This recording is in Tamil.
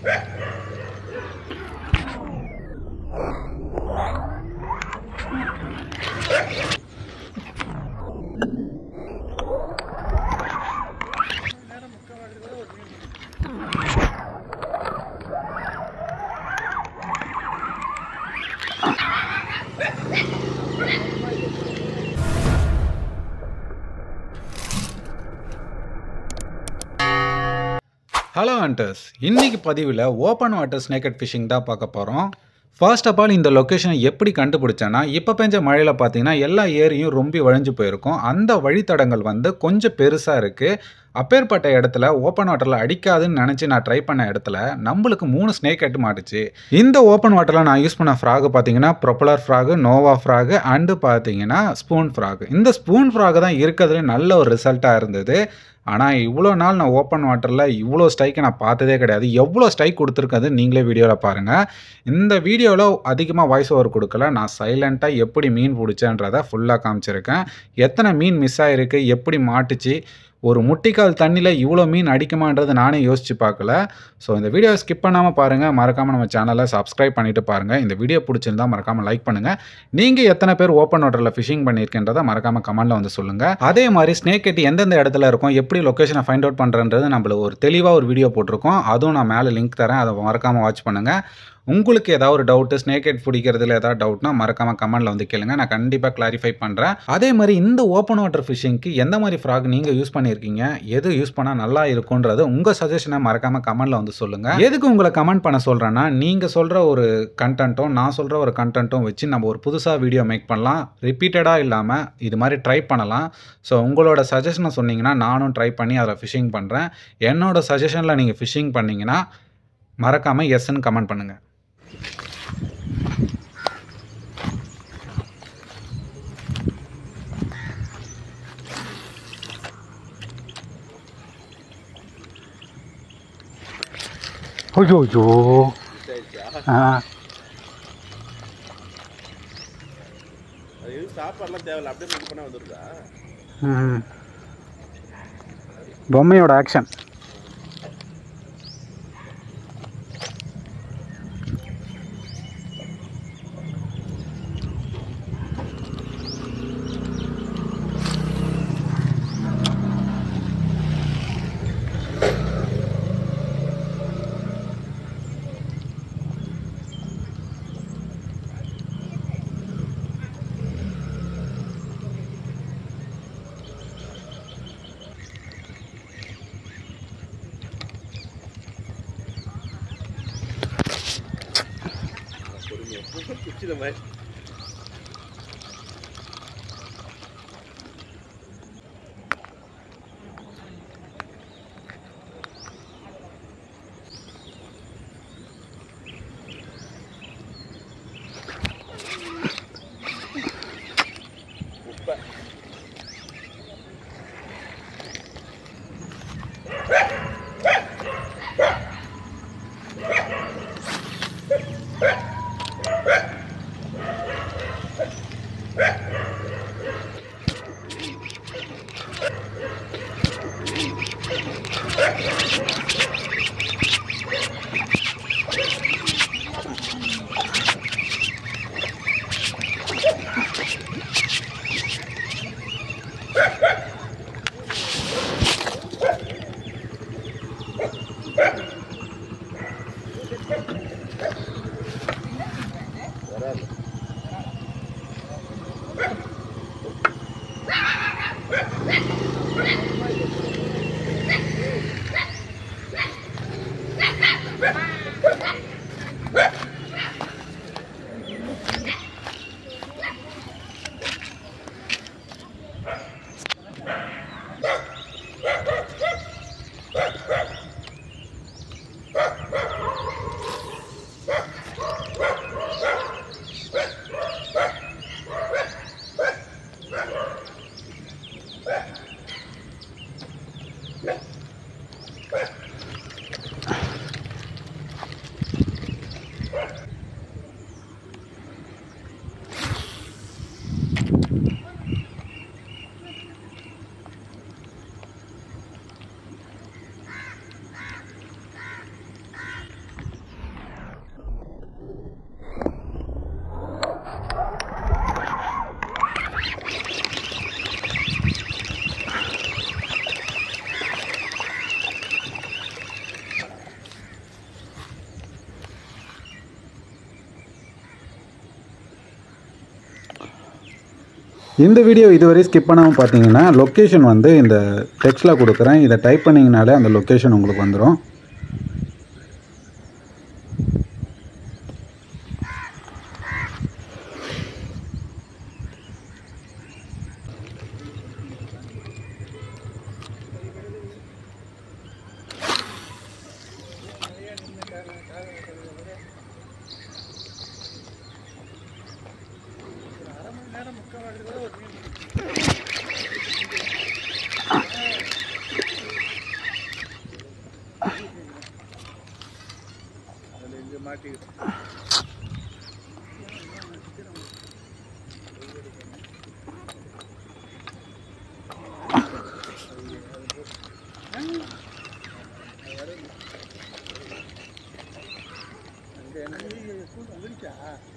ஹலோ ஹண்டர்ஸ் இன்னைக்கு பதிவில் ஓப்பன் வாட்டர் ஸ்னேக்கட் ஃபிஷிங் தான் பார்க்க போகிறோம் ஃபர்ஸ்ட் ஆஃப் ஆல் இந்த லொக்கேஷனை எப்படி கண்டுபிடிச்சேன்னா இப்போ பெஞ்ச மழையில் பார்த்தீங்கன்னா எல்லா ஏரியும் ரொம்ப வழிஞ்சு போயிருக்கும் அந்த வழித்தடங்கள் வந்து கொஞ்சம் பெருசாக இருக்குது அப்பேற்பட்ட இடத்துல ஓப்பன் வாட்டரில் அடிக்காதுன்னு நினச்சி நான் ட்ரை பண்ண இடத்துல நம்மளுக்கு மூணு ஸ்னேக் ஹெட் மாட்டுச்சு இந்த ஓப்பன் வாட்டரில் நான் யூஸ் பண்ண ஃப்ராகு பார்த்தீங்கன்னா ப்ரொப்பலர் ஃப்ராகு நோவா ஃப்ராகு அண்டு பார்த்தீங்கன்னா ஸ்பூன் ஃப்ராகு இந்த ஸ்பூன் ஃப்ராகு தான் இருக்கிறதுல நல்ல ஒரு ரிசல்ட்டாக இருந்தது ஆனால் இவ்வளோ நாள் நான் ஓப்பன் வாட்டரில் இவ்வளோ ஸ்ட்ரைக்கை நான் பார்த்ததே கிடையாது எவ்வளோ ஸ்ட்ரைக் கொடுத்துருக்கது நீங்களே வீடியோவில் பாருங்கள் இந்த வீடியோவில் அதிகமாக வாய்ஸ் ஓவர் கொடுக்கல நான் சைலண்ட்டாக எப்படி மீன் பிடிச்சேன்றதை ஃபுல்லாக காமிச்சிருக்கேன் எத்தனை மீன் மிஸ் ஆகிருக்கு எப்படி மாட்டுச்சு ஒரு முட்டிக்கால் தண்ணியில் இவ்வளோ மீன் அடிக்குமான்றது நானே யோசித்து பார்க்கல ஸோ இந்த வீடியோவை ஸ்கிப் பண்ணாமல் பாருங்கள் மறக்காமல் நம்ம சேனலை சப்ஸ்கிரைப் பண்ணிவிட்டு பாருங்கள் இந்த வீடியோ பிடிச்சிருந்தா மறக்காமல் லைக் பண்ணுங்கள் நீங்கள் எத்தனை பேர் ஓப்பன் வாட்டரில் ஃபிஷிங் பண்ணியிருக்கின்றதை மறக்காமல் கமெண்ட்டில் வந்து சொல்லுங்கள் அதே மாதிரி ஸ்னேக் கட்டி எந்தெந்த இடத்துல இருக்கும் எப்படி லொக்கேஷனை ஃபைண்ட் அவுட் பண்ணுறன்றது நம்மளுக்கு ஒரு தெளிவாக ஒரு வீடியோ போட்டிருக்கோம் அதுவும் நான் மேலே லிங்க் தரேன் அதை மறக்காமல் வாட்ச் பண்ணுங்கள் உங்களுக்கு ஏதாவது ஒரு டவுட்டு ஸ்னேக் ஹெட் பிடிக்கிறதுல ஏதாவது டவுட்னா மறக்காமல் கமெண்ட்டில் வந்து கேளுங்க நான் கண்டிப்பாக கிளாரிஃபை பண்ணுறேன் அதே மாதிரி இந்த ஓப்பன் வாட்டர் ஃபிஷிங்க்கு எந்த மாதிரி ஃப்ராக் நீங்கள் யூஸ் பண்ணியிருக்கீங்க எது யூஸ் பண்ணால் நல்லா இருக்குன்றது உங்கள் சஜஷனை மறக்காமல் கமெண்ட்டில் வந்து சொல்லுங்கள் எதுக்கு உங்களை கமெண்ட் பண்ண சொல்கிறேன்னா நீங்கள் சொல்கிற ஒரு கண்டென்ட்டும் நான் சொல்கிற ஒரு கண்டென்ட்டும் வச்சு நம்ம ஒரு புதுசாக வீடியோ மேக் பண்ணலாம் ரிப்பீட்டடாக இல்லாமல் இது மாதிரி ட்ரை பண்ணலாம் ஸோ உங்களோட சஜஷனை சொன்னீங்கன்னா நானும் ட்ரை பண்ணி அதில் ஃபிஷிங் பண்ணுறேன் என்னோட சஜஷனில் நீங்கள் ஃபிஷிங் பண்ணீங்கன்னா மறக்காமல் எஸ்ன்னு கமெண்ட் பண்ணுங்கள் ஐயோ ஐயோ ஆ அது எதுவும் சாப்பாடுலாம் தேவையில்ல அப்படியே மிக்ஸ் பண்ணால் வந்துருதா ம். பொம்மையோட ஆக்ஷன் குச்சியில் மாதிரி உப்பை வராது இந்த வீடியோ இதுவரை ஸ்கிப் பண்ணாமல் பார்த்தீங்கன்னா லொக்கேஷன் வந்து இந்த டெக்ஸ்ட்டில் கொடுக்குறேன் இதை டைப் பண்ணிங்கனாலே அந்த லொக்கேஷன் உங்களுக்கு வந்துடும் அங்கே என்ன கூட்டம் வந்துருச்சா